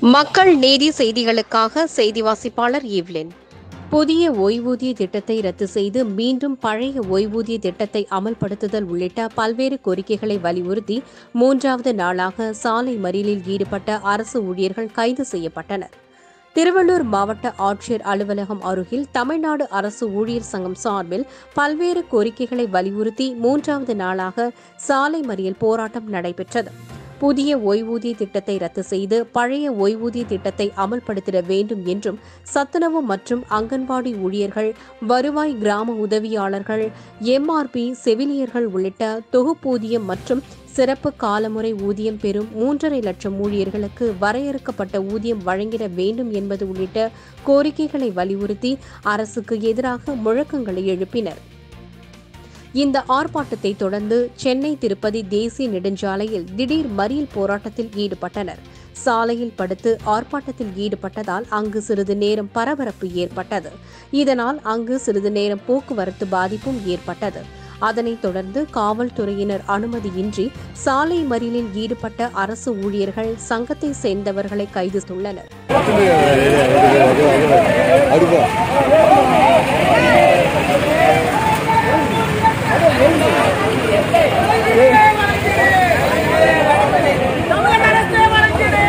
மக்கள் நீதி செய்திகளுக்காக செய்தி வாசிப்பாளர் ஈவ்லின் புதிய ஓய்வூதிய திட்டத்தை ரத்து செய்து மீண்டும் பழைய ஓய்வூதிய திட்டத்தை அமல்படுத்துதல் உள்ளிட்ட பல்வேறு கோரிக்கைகளை வலியுறுத்தி மூன்றாவது நாளாக சாலை மறியலில் ஈடுபட்ட அரசு ஊழியர்கள் கைது செய்யப்பட்டனர் திருவள்ளூர் மாவட்ட ஆட்சியர் அலுவலகம் அருகில் தமிழ்நாடு அரசு ஊழியர் சங்கம் சார்பில் பல்வேறு கோரிக்கைகளை வலியுறுத்தி மூன்றாவது நாளாக சாலை மறியல் போராட்டம் நடைபெற்றது புதிய ஓய்வூதிய திட்டத்தை ரத்து செய்து பழைய ஓய்வூதிய திட்டத்தை அமல்படுத்திட வேண்டும் என்றும் சத்துணவு மற்றும் அங்கன்வாடி ஊழியர்கள் வருவாய் கிராம உதவியாளர்கள் எம்ஆர்பி செவிலியர்கள் உள்ளிட்ட தொகுப்பூதியம் மற்றும் சிறப்பு காலமுறை ஊதியம் பெறும் மூன்றரை லட்சம் ஊழியர்களுக்கு வரையறுக்கப்பட்ட ஊதியம் வழங்கிட வேண்டும் என்பது உள்ளிட்ட கோரிக்கைகளை வலியுறுத்தி அரசுக்கு எதிராக முழக்கங்களை எழுப்பினர் இந்த ஆர்ப்பாட்டத்தை தொடர்ந்து சென்னை திருப்பதி தேசிய நெடுஞ்சாலையில் திடீர் மறியல் போராட்டத்தில் ஈடுபட்டனர் சாலையில் படுத்து ஆர்ப்பாட்டத்தில் ஈடுபட்டதால் அங்கு சிறிது நேரம் பரபரப்பு ஏற்பட்டது இதனால் அங்கு சிறிது நேரம் போக்குவரத்து பாதிப்பும் ஏற்பட்டது அதனைத் தொடர்ந்து காவல்துறையினர் அனுமதியின்றி சாலை மறியலில் ஈடுபட்ட அரசு ஊழியர்கள் சங்கத்தை சேர்ந்தவர்களை கைது செய்துள்ளனர் தமிழக அரசே வழங்கிடு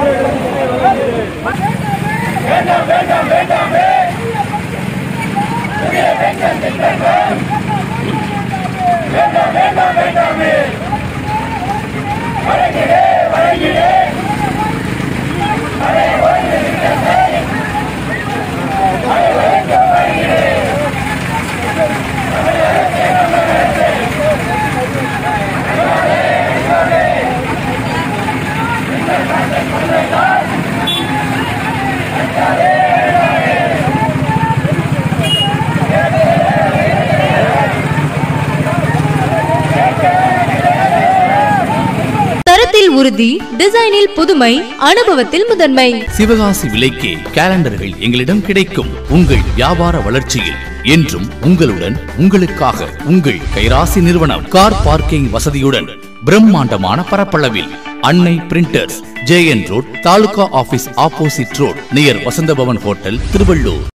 தரத்தில் உறுதி டிசைனில் புதுமை அனுபவத்தில் முதன்மை சிவகாசி விலைக்கே கேலண்டர்கள் எங்களிடம் கிடைக்கும் உங்கள் வியாபார வளர்ச்சியில் என்றும் உங்களுடன் உங்களுக்காக உங்கள் கைராசி நிறுவனம் கார் பார்க்கிங் வசதியுடன் பிரம்மாண்டமான பரப்பளவில் Annai printers JN road taluka office opposite road near Vasanthabhavan hotel Tiruvallur